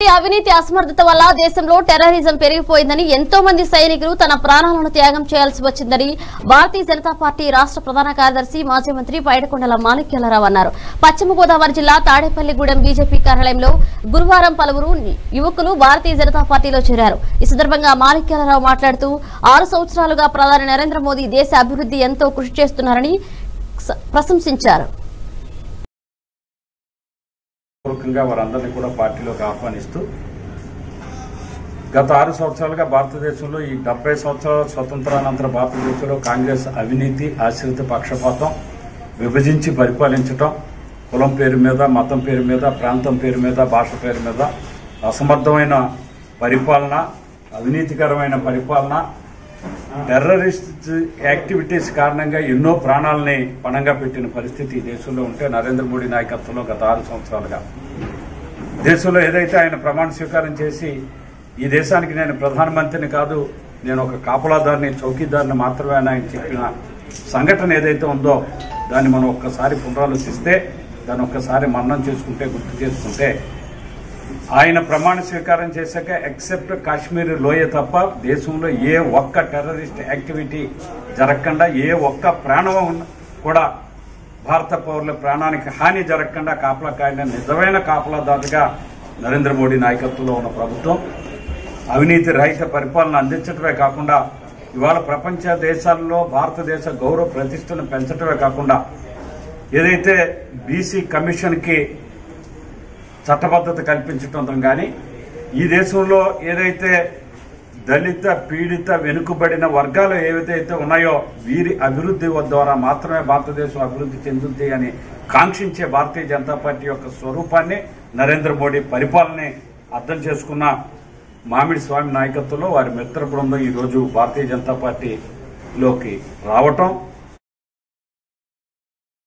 అవినీతి అసమర్థత వల్ల దేశంలో టెర్రరిజం పెరిగిపోయిందని ఎంతో మంది సైనికులు తన ప్రాణాలను త్యాగం చేయాల్సి వచ్చిందని భారతీయ జనతా పార్టీ రాష్ట్ర ప్రధాన కార్యదర్శి మాజీ మంత్రి పైడకొండల మాణిక్యాలరావు అన్నారు పశ్చిమ గోదావరి జిల్లా తాడేపల్లిగూడెం బీజేపీ కార్యాలయంలో గురువారం పలువురు యువకులు భారతీయ జనతా పార్టీలో చేరారు ఈ సందర్భంగా మాణిక్యాలరావు మాట్లాడుతూ ఆరు సంవత్సరాలుగా ప్రధాని నరేంద్ర మోదీ దేశ అభివృద్ధి ఎంతో కృషి చేస్తున్నారని స- ప్రశంసించారు పూర్వకంగా వారందరినీ కూడా పార్టీలోకి ఆహ్వానిస్తూ గత ఆరు సంవత్సరాలుగా భారతదేశంలో ఈ డెబ్బై సంవత్సరాల స్వతంత్రానంతర భారతదేశంలో కాంగ్రెస్ అవినీతి ఆశ్రిత పక్షపాతం విభజించి పరిపాలించటం కులం పేరు మీద మతం పేరు మీద ప్రాంతం పేరు మీద భాష పేరు మీద అసమర్థమైన పరిపాలన అవినీతికరమైన పరిపాలన టెర్రరిస్ట్ యాక్టివిటీస్ కారణంగా ఎన్నో ప్రాణాలని పణంగా పెట్టిన పరిస్థితి ఈ దేశంలో ఉంటే నరేంద్ర మోడీ నాయకత్వంలో గత ఆరు సంవత్సరాలుగా దేశంలో ఏదైతే ఆయన ప్రమాణ స్వీకారం చేసి ఈ దేశానికి నేను ప్రధానమంత్రిని కాదు నేను ఒక కాపలాదారిని చౌకీదారిని మాత్రమే అని ఆయన చెప్పిన సంఘటన ఏదైతే ఉందో దాన్ని మనం ఒక్కసారి పునరాలోచిస్తే దాన్ని ఒక్కసారి మన్నం చేసుకుంటే గుర్తు చేసుకుంటే ఆయన ప్రమాణ స్వీకారం చేశాక ఎక్సెప్ట్ కాశ్మీర్ లోయ తప్ప దేశంలో ఏ ఒక్క టెర్రరిస్ట్ యాక్టివిటీ జరగకుండా ఏ ఒక్క ప్రాణం ఉన్న- కూడా భారత పౌరుల ప్రాణానికి హాని జరగకుండా కాపలా కాయన నిజమైన కాపలాదారుగా నరేంద్ర మోడీ నాయకత్వంలో ఉన్న ప్రభుత్వం అవినీతి రహిత పరిపాలన అందించడమే కాకుండా ఇవాళ ప్రపంచ దేశాల్లో భారతదేశ గౌరవ ప్రతిష్టను పెంచడమే కాకుండా ఏదైతే బీసీ కమిషన్కి చట్టబద్ధత కల్పించటం కానీ ఈ దేశంలో ఏదైతే దళిత పీడిత వెనుకబడిన వర్గాలు ఏవైతే ఉన్నాయో వీరి అభివృద్ధి ద్వారా మాత్రమే భారతదేశం అభివృద్ధి చెందుద్ది అని కాంక్షించే భారతీయ జనతా పార్టీ యొక్క స్వరూపాన్ని నరేంద్ర మోడీ పరిపాలనే అర్థం చేసుకున్న మామిడి స్వామి నాయకత్వంలో వారి మిత్ర బృందం ఈరోజు భారతీయ జనతా పార్టీలోకి రావటం